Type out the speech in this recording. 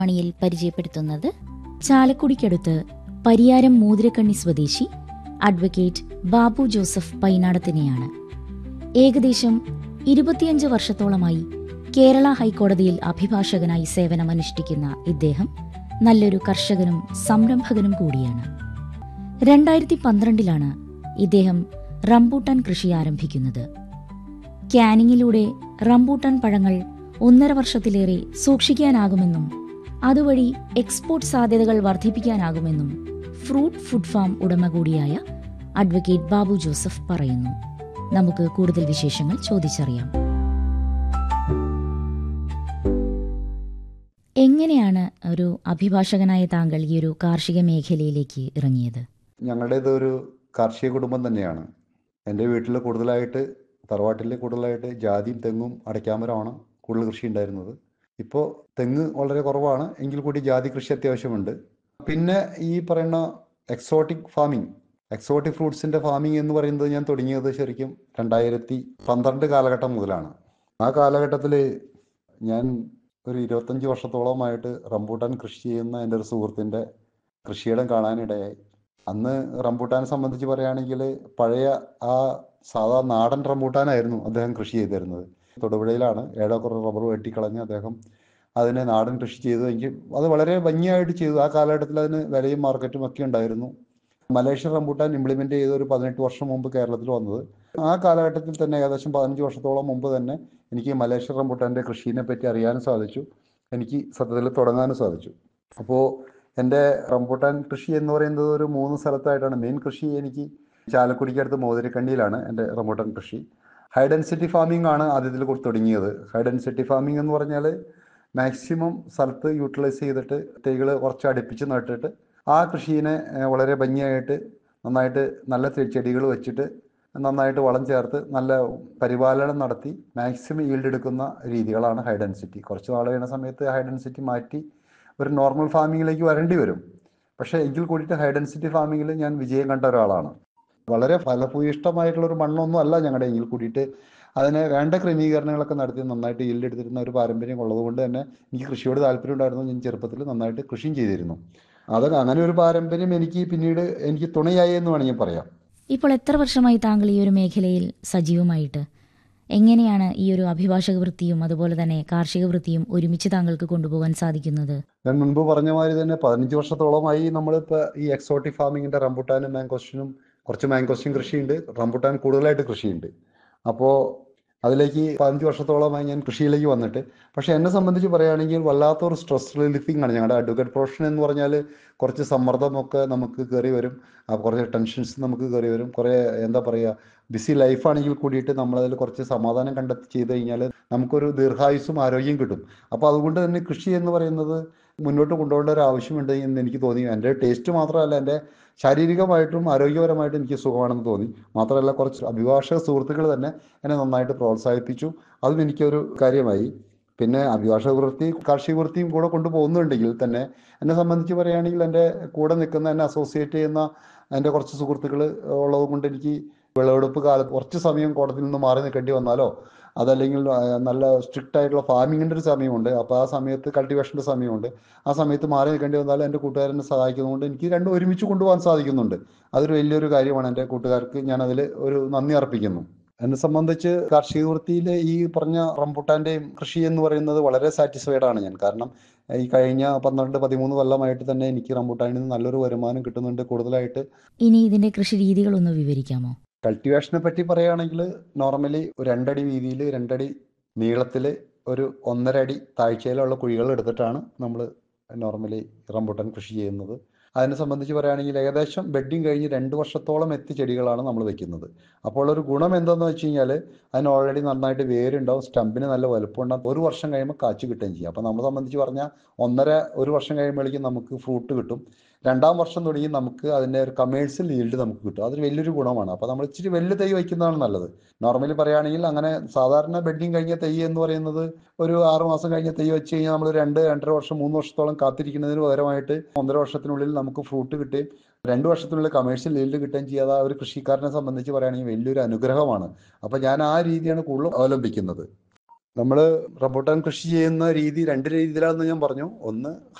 മണിയിൽ പരിചയപ്പെടുത്തുന്നത് ചാലക്കുടിക്കടുത്ത് പരിയാരം മോതിരക്കണ്ണി സ്വദേശി അഡ്വക്കേറ്റ് ബാബു ജോസഫ് പൈനാടത്തിനെയാണ് ഏകദേശം ഇരുപത്തിയഞ്ച് വർഷത്തോളമായി കേരള ഹൈക്കോടതിയിൽ അഭിഭാഷകനായി സേവനമനുഷ്ഠിക്കുന്ന ഇദ്ദേഹം നല്ലൊരു കർഷകനും സംരംഭകനും കൂടിയാണ് രണ്ടായിരത്തി പന്ത്രണ്ടിലാണ് ഇദ്ദേഹം റംബൂട്ടാൻ കൃഷി ആരംഭിക്കുന്നത് ക്യാനിങ്ങിലൂടെ റംബൂട്ടാൻ പഴങ്ങൾ ഒന്നര വർഷത്തിലേറെ സൂക്ഷിക്കാനാകുമെന്നും അതുവഴി എക്സ്പോർട്ട് സാധ്യതകൾ വർദ്ധിപ്പിക്കാനാകുമെന്നും ഫ്രൂട്ട് ഫുഡ് ഫാം ഉടമ കൂടിയായ അഡ്വക്കേറ്റ് ബാബു ജോസഫ് പറയുന്നു നമുക്ക് കൂടുതൽ വിശേഷങ്ങൾ ചോദിച്ചറിയാം എങ്ങനെയാണ് ഒരു അഭിഭാഷകനായ താങ്കൾ ഈ ഒരു കാർഷിക മേഖലയിലേക്ക് ഇറങ്ങിയത് ഞങ്ങളുടേത് ഒരു കാർഷിക കുടുംബം തന്നെയാണ് എൻ്റെ വീട്ടിൽ കൂടുതലായിട്ട് തറവാട്ടിൽ കൂടുതലായിട്ട് ജാതിയും തെങ്ങും അടയ്ക്കാമരമാണ് കൂടുതൽ കൃഷി ഉണ്ടായിരുന്നത് ഇപ്പോൾ തെങ്ങ് വളരെ കുറവാണ് എങ്കിൽ കൂടി ജാതി കൃഷി അത്യാവശ്യമുണ്ട് പിന്നെ ഈ പറയുന്ന എക്സോട്ടിക് ഫാമിംഗ് എക്സോട്ടിക് ഫ്രൂട്ട്സിൻ്റെ ഫാമിംഗ് എന്ന് പറയുന്നത് ഞാൻ തുടങ്ങിയത് ശരിക്കും രണ്ടായിരത്തി പന്ത്രണ്ട് കാലഘട്ടം മുതലാണ് ആ കാലഘട്ടത്തിൽ ഞാൻ ഒരു ഇരുപത്തഞ്ച് വർഷത്തോളമായിട്ട് റംബൂട്ടാൻ കൃഷി ചെയ്യുന്ന എൻ്റെ ഒരു സുഹൃത്തിൻ്റെ കൃഷിയിടം കാണാനിടയായി അന്ന് റംബൂട്ടാനെ സംബന്ധിച്ച് പറയുകയാണെങ്കിൽ പഴയ ആ സാധാ നാടൻ റംബൂട്ടാനായിരുന്നു അദ്ദേഹം കൃഷി ചെയ്തിരുന്നത് തൊടുപുഴയിലാണ് ഏഴാക്കുറ റബ്ബർ വെട്ടിക്കളഞ്ഞ് അദ്ദേഹം അതിനെ നാടൻ കൃഷി ചെയ്തു എങ്കിൽ അത് വളരെ ഭംഗിയായിട്ട് ചെയ്തു ആ കാലഘട്ടത്തിൽ അതിന് വിലയും മാർക്കറ്റും ഒക്കെ ഉണ്ടായിരുന്നു മലേഷ്യൻ റംബൂട്ടാൻ ഇംപ്ലിമെന്റ് ചെയ്ത ഒരു പതിനെട്ട് വർഷം മുമ്പ് കേരളത്തിൽ വന്നത് ആ കാലഘട്ടത്തിൽ തന്നെ ഏകദേശം പതിനഞ്ച് വർഷത്തോളം മുമ്പ് തന്നെ എനിക്ക് മലേഷ്യൻ റംബൂട്ടാൻ്റെ കൃഷിയെ പറ്റി അറിയാനും സാധിച്ചു എനിക്ക് സത്യത്തിൽ തുടങ്ങാനും സാധിച്ചു അപ്പോൾ എൻ്റെ റംബൂട്ടാൻ കൃഷി എന്ന് പറയുന്നത് ഒരു മൂന്ന് സ്ഥലത്തായിട്ടാണ് മെയിൻ കൃഷി എനിക്ക് ചാലക്കുടിക്കടുത്ത് മോതിരക്കണ്ടിയിലാണ് എൻ്റെ റംബൂട്ടാൻ കൃഷി ഹൈ ഡെൻസിറ്റി ഫാമിംഗ് ആണ് ആദ്യത്തിൽ കൊടുത്ത് തുടങ്ങിയത് ഹൈ ഡെൻസിറ്റി ഫാമിംഗ് എന്ന് പറഞ്ഞാൽ മാക്സിമം സ്ഥലത്ത് യൂട്ടിലൈസ് ചെയ്തിട്ട് തൈകൾ കുറച്ച് അടുപ്പിച്ച് നട്ടിട്ട് ആ കൃഷിയെ വളരെ ഭംഗിയായിട്ട് നന്നായിട്ട് നല്ല ചെടികൾ വെച്ചിട്ട് നന്നായിട്ട് വളം ചേർത്ത് നല്ല പരിപാലനം നടത്തി മാക്സിമം ഈൽഡ് എടുക്കുന്ന രീതികളാണ് ഹൈ ഡെൻസിറ്റി കുറച്ച് നാൾ കഴിയുന്ന സമയത്ത് ഹൈ ഡെൻസിറ്റി മാറ്റി ഒരു നോർമൽ ഫാമിങ്ങിലേക്ക് വരേണ്ടി വരും പക്ഷേ എങ്കിൽ കൂടിയിട്ട് ഹൈ ഡെൻസിറ്റി ഫാമിങ്ങിൽ ഞാൻ വിജയം കണ്ട ഒരാളാണ് വളരെ ഫലഭൂയിഷ്ടമായിട്ടുള്ള ഒരു മണ്ണൊന്നും അല്ല ഞങ്ങളുടെ എങ്കിൽ കൂടിയിട്ട് അതിന് വേണ്ട ക്രമീകരണങ്ങളൊക്കെ നടത്തി നന്നായിട്ട് ഈൽഡ് എടുത്തിരുന്ന ഒരു പാരമ്പര്യം ഉള്ളതുകൊണ്ട് തന്നെ എനിക്ക് കൃഷിയോട് താല്പര്യം ഉണ്ടായിരുന്നു ഞാൻ ചെറുപ്പത്തിൽ നന്നായിട്ട് കൃഷിയും ചെയ്തിരുന്നു അതൊക്കെ അങ്ങനെ ഒരു പാരമ്പര്യം എനിക്ക് പിന്നീട് എനിക്ക് തുണയായി എന്ന് വേണമെങ്കിൽ പറയാം ഇപ്പോൾ എത്ര വർഷമായി താങ്കൾ ഈ ഒരു മേഖലയിൽ സജീവമായിട്ട് എങ്ങനെയാണ് ഈ ഒരു അഭിഭാഷക വൃത്തിയും അതുപോലെ തന്നെ കാർഷിക വൃത്തിയും ഒരുമിച്ച് താങ്കൾക്ക് കൊണ്ടുപോകാൻ സാധിക്കുന്നത് ഞാൻ മുൻപ് പറഞ്ഞ മാതിരി തന്നെ പതിനഞ്ച് വർഷത്തോളമായി നമ്മളിപ്പോൾ ഈ എക്സോട്ടിക് ഫാമിങ്ങിന്റെ റംബുട്ടാനും മാങ്കോസ്റ്റിനും കുറച്ച് മാങ്കോസ്റ്റിൻ കൃഷിയുണ്ട് റംബുട്ടാൻ കൂടുതലായിട്ട് കൃഷിയുണ്ട് അപ്പോൾ അതിലേക്ക് പതിനഞ്ച് വർഷത്തോളമായി ഞാൻ കൃഷിയിലേക്ക് വന്നിട്ട് പക്ഷേ എന്നെ സംബന്ധിച്ച് പറയുകയാണെങ്കിൽ വല്ലാത്തൊരു സ്ട്രെസ് റിലീഫിംഗ് ആണ് ഞങ്ങളുടെ അഡ്വക്കേറ്റ് പ്രൊഫഷൻ എന്ന് പറഞ്ഞാൽ കുറച്ച് സമ്മർദ്ദമൊക്കെ നമുക്ക് കയറി വരും കുറച്ച് ടെൻഷൻസ് നമുക്ക് കയറി വരും കുറേ എന്താ പറയുക ബിസി ലൈഫാണെങ്കിൽ കൂടിയിട്ട് നമ്മളതിൽ കുറച്ച് സമാധാനം കണ്ടെത്തി ചെയ്ത് കഴിഞ്ഞാൽ നമുക്കൊരു ദീർഘായുസ്സും ആരോഗ്യം കിട്ടും അപ്പോൾ അതുകൊണ്ട് തന്നെ കൃഷി എന്ന് പറയുന്നത് മുന്നോട്ട് കൊണ്ടുപോകേണ്ട ഒരു ആവശ്യമുണ്ട് എന്ന് എനിക്ക് തോന്നി എൻ്റെ ടേസ്റ്റ് മാത്രമല്ല എൻ്റെ ശാരീരികമായിട്ടും ആരോഗ്യപരമായിട്ടും എനിക്ക് സുഖമാണെന്ന് തോന്നി മാത്രമല്ല കുറച്ച് അഭിഭാഷക സുഹൃത്തുക്കൾ തന്നെ എന്നെ നന്നായിട്ട് പ്രോത്സാഹിപ്പിച്ചു അതും എനിക്കൊരു കാര്യമായി പിന്നെ അഭിഭാഷക വൃത്തി കാർഷിക വൃത്തിയും കൂടെ കൊണ്ടുപോകുന്നുണ്ടെങ്കിൽ തന്നെ എന്നെ സംബന്ധിച്ച് പറയുകയാണെങ്കിൽ എൻ്റെ കൂടെ നിൽക്കുന്ന എന്നെ അസോസിയേറ്റ് ചെയ്യുന്ന എൻ്റെ കുറച്ച് സുഹൃത്തുക്കൾ ഉള്ളത് കൊണ്ട് എനിക്ക് വിളവെടുപ്പ് കാലത്ത് കുറച്ച് സമയം കോടതിയിൽ നിന്ന് മാറി നിൽക്കേണ്ടി വന്നാലോ അതല്ലെങ്കിൽ നല്ല സ്ട്രിക്റ്റ് ആയിട്ടുള്ള ഫാമിങ്ങിൻ്റെ ഒരു സമയമുണ്ട് അപ്പോൾ ആ സമയത്ത് കൾട്ടിവേഷൻ്റെ സമയമുണ്ട് ആ സമയത്ത് മാറി നിൽക്കേണ്ടി വന്നാലും എൻ്റെ കൂട്ടുകാരനെ സഹായിക്കുന്നതുകൊണ്ട് എനിക്ക് രണ്ടും ഒരുമിച്ച് കൊണ്ടുപോകാൻ സാധിക്കുന്നുണ്ട് അതൊരു വലിയൊരു കാര്യമാണ് എൻ്റെ കൂട്ടുകാർക്ക് ഞാൻ അതിൽ ഒരു നന്ദി അർപ്പിക്കുന്നു എന്നെ സംബന്ധിച്ച് കാർഷിക വൃത്തിയിൽ ഈ പറഞ്ഞ റംബുട്ടാൻ്റെയും കൃഷി എന്ന് പറയുന്നത് വളരെ സാറ്റിസ്ഫൈഡ് ആണ് ഞാൻ കാരണം ഈ കഴിഞ്ഞ പന്ത്രണ്ട് പതിമൂന്ന് കൊല്ലമായിട്ട് തന്നെ എനിക്ക് റംബുട്ടാനിൽ നിന്ന് നല്ലൊരു വരുമാനം കിട്ടുന്നുണ്ട് കൂടുതലായിട്ട് ഇനി ഇതിന്റെ കൃഷി രീതികളൊന്ന് വിവരിക്കാമോ കൾട്ടിവേഷനെ പറ്റി പറയുകയാണെങ്കിൽ നോർമലി ഒരു രണ്ടടി വീതിയിൽ രണ്ടടി നീളത്തിൽ ഒരു ഒന്നര അടി താഴ്ചയിലുള്ള കുഴികൾ എടുത്തിട്ടാണ് നമ്മൾ നോർമലി റംബുട്ടാൻ കൃഷി ചെയ്യുന്നത് അതിനെ സംബന്ധിച്ച് പറയുകയാണെങ്കിൽ ഏകദേശം ബെഡിങ് കഴിഞ്ഞ് രണ്ട് വർഷത്തോളം എത്തി ചെടികളാണ് നമ്മൾ വെക്കുന്നത് അപ്പോൾ ഒരു ഗുണം എന്താണെന്ന് വെച്ച് കഴിഞ്ഞാൽ അതിന് ഓൾറെഡി നന്നായിട്ട് വേരുണ്ടാവും സ്റ്റമ്പിന് നല്ല വലുപ്പം ഉണ്ടാവും ഒരു വർഷം കഴിയുമ്പോൾ കാച്ചു കിട്ടുകയും ചെയ്യും അപ്പോൾ നമ്മളെ സംബന്ധിച്ച് പറഞ്ഞാൽ ഒന്നര ഒരു വർഷം കഴിയുമ്പോഴേക്കും നമുക്ക് ഫ്രൂട്ട് കിട്ടും രണ്ടാം വർഷം തുടങ്ങി നമുക്ക് അതിൻ്റെ ഒരു കമേഴ്സ്യൽ ഈൽഡ് നമുക്ക് കിട്ടും അതൊരു വലിയൊരു ഗുണമാണ് അപ്പോൾ നമ്മൾ ഇച്ചിരി വലിയ തൈ വയ്ക്കുന്നതാണ് നല്ലത് നോർമലി പറയുകയാണെങ്കിൽ അങ്ങനെ സാധാരണ ബെഡിങ് കഴിഞ്ഞ തൈ എന്ന് പറയുന്നത് ഒരു ആറ് മാസം കഴിഞ്ഞ തൈ വെച്ച് കഴിഞ്ഞാൽ നമ്മൾ രണ്ട് രണ്ടര വർഷം മൂന്ന് വർഷത്തോളം കാത്തിരിക്കുന്നതിന് പകരമായിട്ട് ഒന്നര വർഷത്തിനുള്ളിൽ നമുക്ക് ഫ്രൂട്ട് കിട്ടുകയും രണ്ട് വർഷത്തിനുള്ളിൽ കമേഴ്ഷ്യൽ ഈൽഡ് കിട്ടുകയും ചെയ്യാതെ ഒരു കൃഷിക്കാരനെ സംബന്ധിച്ച് പറയുകയാണെങ്കിൽ വലിയൊരു അനുഗ്രഹമാണ് അപ്പോൾ ഞാൻ ആ രീതിയാണ് കൂടുതലും അവലംബിക്കുന്നത് നമ്മൾ റംബൂട്ടാൻ കൃഷി ചെയ്യുന്ന രീതി രണ്ട് രീതിയിലാണെന്ന് ഞാൻ പറഞ്ഞു ഒന്ന്